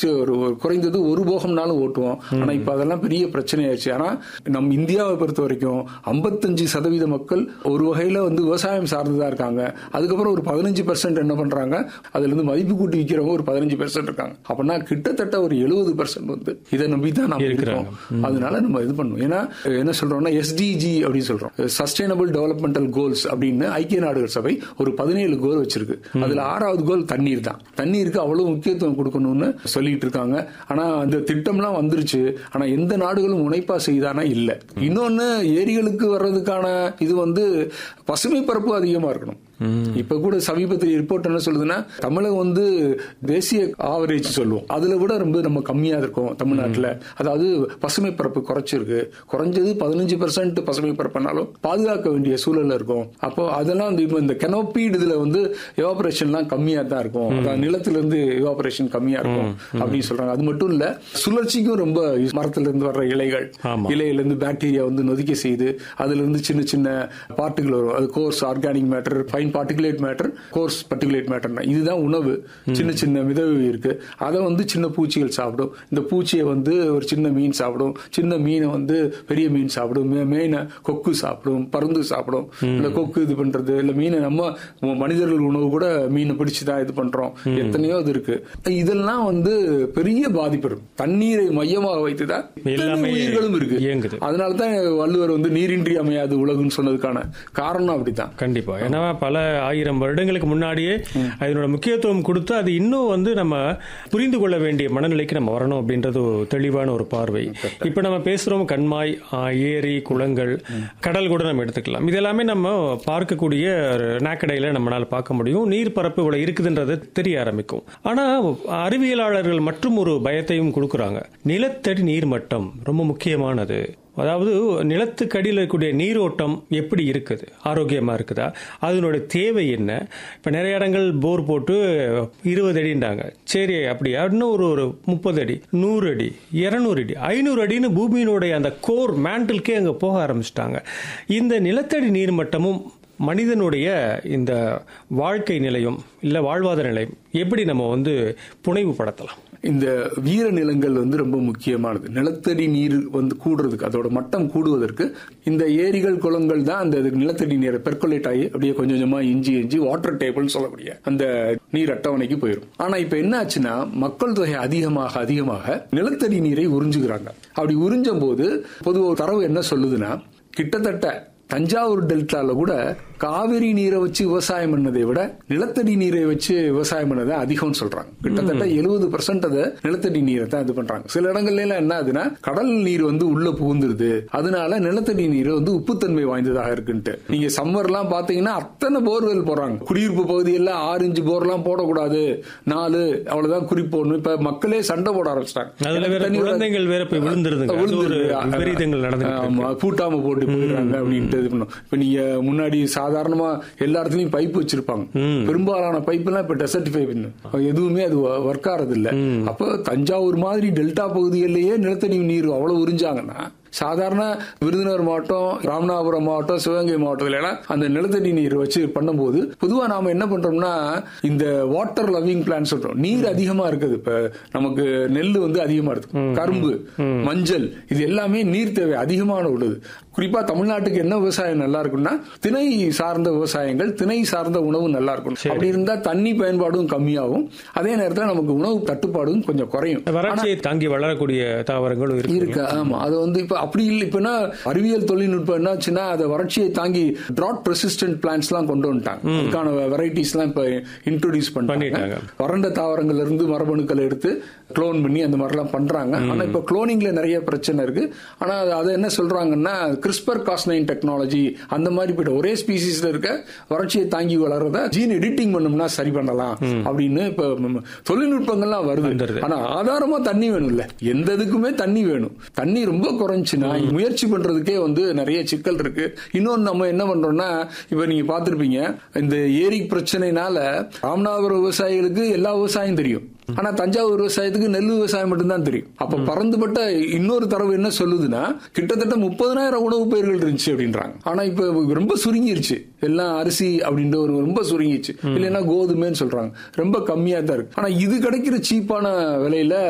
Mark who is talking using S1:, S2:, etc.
S1: At least ஒரு ஒரு குறைந்தது ஒரு போகம்னாலும் ஓட்டுவோம் ஆனா இப்ப அதெல்லாம் பெரிய பிரச்சனை ஆயிடுச்சு ஆனா நம்ம இந்தியாவை பொறுத்த வரைக்கும் ஐம்பத்தஞ்சு சதவீத மக்கள் ஒரு வகையில வந்து விவசாயம் சார்ந்துதான் இருக்காங்க அதுக்கப்புறம் ஒரு பதினஞ்சு பெர்சென்ட் என்ன பண்றாங்க அதுல இருந்து மதிப்பு கூட்டி விற்கிறவங்க ஒரு பதினஞ்சு பெர்சென்ட் இருக்காங்க அப்படின்னா கிட்டத்தட்ட ஒரு எழுபது பெர்சென்ட் வந்து இதை நம்பி தான் நம்ம
S2: இருக்கிறாங்க.
S1: இருக்கோம் அதனால நம்ம இது பண்ணுவோம் ஏன்னா என்ன சொல்றோம்னா எஸ்டிஜி அப்படின்னு சொல்றோம் சஸ்டைனபிள் டெவலப்மெண்டல் கோல்ஸ் அப்படின்னு ஐக்கிய நாடுகள் சபை ஒரு பதினேழு கோல் வச்சிருக்கு அதுல ஆறாவது கோல் தண்ணீர் தான் தண்ணீருக்கு அவ்வளவு முக்கியத்துவம் கொடுக்கணும்னு சொல்லிட்டு இருக்காங்க ஆனா அந்த திட்டம்லாம் வந்துருச்சு ஆனா எந்த நாடுகளும் முனைப்பா செய்தானா இல்ல இன்னொன்னு ஏரிகளுக்கு வர்றதுக்கான இது வந்து பசுமை பரப்பு அதிகமா இருக்கணும் இப்ப கூட சமீபத்தில் ரிப்போர்ட் என்ன சொல்லுதுன்னா தமிழகம் வந்து தேசிய ஆவரேஜ் சொல்லுவோம் அதுல விட ரொம்ப நம்ம கம்மியா இருக்கோம் தமிழ்நாட்டுல அதாவது பசுமை பரப்பு குறைச்சிருக்கு குறைஞ்சது பதினஞ்சு பெர்சென்ட் பசுமை பரப்புனாலும் பாதுகாக்க வேண்டிய சூழல்ல இருக்கும் அப்போ அதெல்லாம் வந்து இப்ப இந்த கெனோபீடு இதுல வந்து எவாபரேஷன்லாம் கம்மியா தான் இருக்கும் அதாவது நிலத்துல இருந்து எவாபரேஷன் கம்மியா இருக்கும் அப்படின்னு சொல்றாங்க அது மட்டும் இல்ல சுழற்சிக்கும் ரொம்ப மரத்துல இருந்து வர்ற இலைகள்
S2: ஆமா.
S1: இலையில இருந்து பாக்டீரியா வந்து நொதிக்க செய்து அதுல இருந்து சின்ன சின்ன பார்ட்டிகள் வரும் அது coarse organic matter fine particulate matter coarse particulate matter இதுதான் உணவு சின்ன சின்ன மிதவை இருக்கு அதை வந்து சின்ன பூச்சிகள் சாப்பிடும் இந்த பூச்சியை வந்து ஒரு சின்ன மீன் சாப்பிடும் சின்ன மீனை வந்து பெரிய மீன் சாப்பிடும் மே- மீனை கொக்கு சாப்பிடும் பருந்து சாப்பிடும் இல்ல கொக்கு இது பண்றது இல்ல மீனை நம்ம மனிதர்கள் உணவு கூட மீனை பிடிச்சு தான் இது பண்றோம் எத்தனையோ இது இருக்கு இதெல்லாம் வந்து பெரிய பாதிப்பு இருக்கும் தண்ணீரை மையமாக வைத்துதான் இத்தனை
S2: எல்லாமே
S1: உயிர்களும் இருக்கு
S2: இயங்குது.
S1: அதனால தான் வள்ளுவர் வந்து நீரின்றி அமையாது உலகுன்னு சொன்னதுக்கான காரணம் அப்படித்தான்
S2: கண்டிப்பா ஏன்னா பல ஆயிரம் வருடங்களுக்கு முன்னாடியே அதனோட முக்கியத்துவம் கொடுத்து அது இன்னும் வந்து நம்ம புரிந்து கொள்ள வேண்டிய மனநிலைக்கு நம்ம வரணும் அப்படின்றது ஒரு தெளிவான ஒரு பார்வை இப்ப நம்ம பேசுறோம் கண்மாய் ஆ, ஏரி குளங்கள் கடல் கூட நம்ம எடுத்துக்கலாம் இது எல்லாமே நம்ம பார்க்கக்கூடிய ஒரு நாக்கடையில நம்மளால பார்க்க முடியும் நீர் பரப்பு இவ்வளவு இருக்குதுன்றது தெரிய ஆரம்பிக்கும் ஆனா அறிவியலாளர்கள் மற்றும் ஒரு பயத்தையும் கொடுக்குறாங்க நிலத்தடி நீர் மட்டம் ரொம்ப முக்கியமானது அதாவது நிலத்துக்கடியில் இருக்கக்கூடிய நீரோட்டம் எப்படி இருக்குது ஆரோக்கியமா இருக்குதா அதனுடைய தேவை என்ன இப்ப நிறைய இடங்கள் போர் போட்டு இருபது அடின்றாங்க சரி அப்படியா இன்னும் ஒரு ஒரு முப்பது அடி நூறு அடி இருநூறு அடி ஐநூறு அடின்னு பூமியினுடைய அந்த கோர் மேண்டில்கே அங்க போக ஆரம்பிச்சிட்டாங்க இந்த நிலத்தடி நீர் மட்டமும் மனிதனுடைய இந்த வாழ்க்கை நிலையும் இல்ல வாழ்வாதார நிலையும் எப்படி நம்ம வந்து புனைவுபடுத்தலாம்
S1: இந்த வீர நிலங்கள் வந்து ரொம்ப முக்கியமானது நிலத்தடி நீர் வந்து கூடுறதுக்கு அதோட மட்டம் கூடுவதற்கு இந்த ஏரிகள் குளங்கள் தான் அந்த இதுக்கு நிலத்தடி நீரை பெர்குலேட் ஆகி அப்படியே கொஞ்சம் கொஞ்சமா இஞ்சி இஞ்சி வாட்டர் டேபிள்னு சொல்லக்கூடிய அந்த நீர் அட்டவணைக்கு போயிடும் ஆனா இப்ப என்ன ஆச்சுன்னா மக்கள் தொகை அதிகமாக அதிகமாக நிலத்தடி நீரை உறிஞ்சுகிறாங்க அப்படி உறிஞ்சும் போது பொதுவா ஒரு தரவு என்ன சொல்லுதுன்னா கிட்டத்தட்ட தஞ்சாவூர் டெல்டால கூட காவிரி நீரை வச்சு விவசாயம் பண்ணதை விட நிலத்தடி நீரை வச்சு விவசாயம் பண்ணதை அதிகம்னு சொல்றாங்க கிட்டத்தட்ட எழுபது பர்சன்ட் அதை நிலத்தடி நீரை தான் இது பண்றாங்க சில இடங்கள்ல எல்லாம் என்ன ஆகுதுன்னா கடல் நீர் வந்து உள்ள புகுந்துருது அதனால நிலத்தடி நீர் வந்து உப்புத்தன்மை வாய்ந்ததாக இருக்குன்ட்டு நீங்க சம்மர்லாம் பாத்தீங்கன்னா அத்தனை போர்வெல் போடுறாங்க குடியிருப்பு பகுதியில் ஆறு இன்ச்சு போர்லாம் போடக்கூடாது நாலு அவ்வளவுதான் குறிப்போடணும் இப்ப மக்களே சண்டை போட ஆரம்பிச்சிட்டாங்க
S2: அதுல வேற
S1: தண்ணி வர-
S2: குழந்தைகள் வேற போய் விழுந்துருதுங்க அது ஒரு
S1: விழுந்துருது.
S2: விபரீதங்கள் நடந்துட்டு
S1: ஆமா பூட்டாம போட்டு போயிடுறாங்க அப்படின்ட்டு இது பண்ணும் இப்ப நீங்க முன்னாடி சாதாரணமா எல்லா இடத்துலயும் பைப் வச்சிருப்பாங்க பெரும்பாலான பைப் எல்லாம் இப்ப டெசர்டிஃபை பண்ணும் எதுவுமே அது ஒர்க் ஆறது இல்ல அப்ப தஞ்சாவூர் மாதிரி டெல்டா பகுதிகளிலேயே நிலத்தடி நீர் அவ்வளவு உறிஞ்சாங்கன்னா சாதாரண விருதுநகர் மாவட்டம் ராமநாதபுரம் மாவட்டம் சிவகங்கை மாவட்டத்துல எல்லாம் அந்த நிலத்தடி நீர் வச்சு பண்ணும்போது பொதுவா நாம என்ன பண்றோம்னா இந்த வாட்டர் லவ்விங் பிளான் சொல்றோம் நீர் அதிகமா இருக்குது இப்ப நமக்கு நெல் வந்து அதிகமா இருக்கு கரும்பு மஞ்சள் இது எல்லாமே நீர் தேவை அதிகமான உள்ளது குறிப்பா தமிழ்நாட்டுக்கு என்ன விவசாயம் நல்லா இருக்கும்னா திணை சார்ந்த விவசாயங்கள் திணை சார்ந்த உணவு நல்லா இருக்கும் அப்படி இருந்தா தண்ணி பயன்பாடும் கம்மியாகும் அதே நேரத்துல நமக்கு உணவு தட்டுப்பாடும் கொஞ்சம் குறையும்
S2: வறட்சியை தாங்கி வளரக்கூடிய தாவரங்களும் இருக்கு
S1: இருக்கு ஆமா அது வந்து இப்ப அப்படி இல்லை இப்பனா அறிவியல் தொழில்நுட்பம் என்னாச்சுன்னா அதை வறட்சியை தாங்கி டிராட் ரெசிஸ்டன்ட் பிளான்ஸ் எல்லாம் கொண்டு வந்துட்டாங்க அதுக்கான வெரைட்டிஸ் எல்லாம் இப்ப இன்ட்ரோடியூஸ் பண்ணிட்டாங்க
S2: பண்ணிட்டாங்க.
S1: வறண்ட தாவரங்கள்ல இருந்து மரபணுக்களை எடுத்து க்ளோன் பண்ணி அந்த மாதிரிலாம் பண்றாங்க ஆனா இப்ப குளோனிங்ல நிறைய பிரச்சனை இருக்கு ஆனா அது- அதை என்ன சொல்றாங்கன்னா கிறிஸ்பர் காஸ்னைன் டெக்னாலஜி அந்த மாதிரி போயிட்டு ஒரே ஸ்பீசிஸ்ல இருக்க வறட்சியை தாங்கி வளர்றத ஜீன் எடிட்டிங் பண்ணோம்னா சரி பண்ணலாம் அப்படின்னு இப்ப ம், தொழில்நுட்பங்கள்லாம் வருது
S2: வந்துருது.
S1: ஆனா ஆதாரமா தண்ணி வேணும்ல எந்த இதுக்குமே தண்ணி வேணும் தண்ணி ரொம்ப குறைஞ்சுன்னா முயற்சி பண்றதுக்கே வந்து நிறைய சிக்கல் இருக்கு இன்னொன்னு நம்ம என்ன பண்றோம்னா இப்ப நீங்க பாத்திருப்பீங்க இந்த ஏரி பிரச்சனைனால ராமநாதபுரம் விவசாயிகளுக்கு எல்லா விவசாயம் தெரியும் ஆனா தஞ்சாவூர் விவசாயத்துக்கு நெல் விவசாயம் மட்டும்தான் தெரியும் அப்ப பறந்துபட்ட இன்னொரு தரவு என்ன சொல்லுதுன்னா கிட்டத்தட்ட முப்பதனாயிரம் உணவு பயிர்கள் இருந்துச்சு அப்படின்றாங்க ஆனா இப்ப ரொம்ப சுருங்கிருச்சு எல்லாம் அரிசி அப்படின்ற ஒரு ரொம்ப சுருங்கிருச்சு இல்லைன்னா கோதுமைன்னு சொல்றாங்க ரொம்ப கம்மியா தான் இருக்கு ஆனா இது கிடைக்கிற சீப்பான விலையில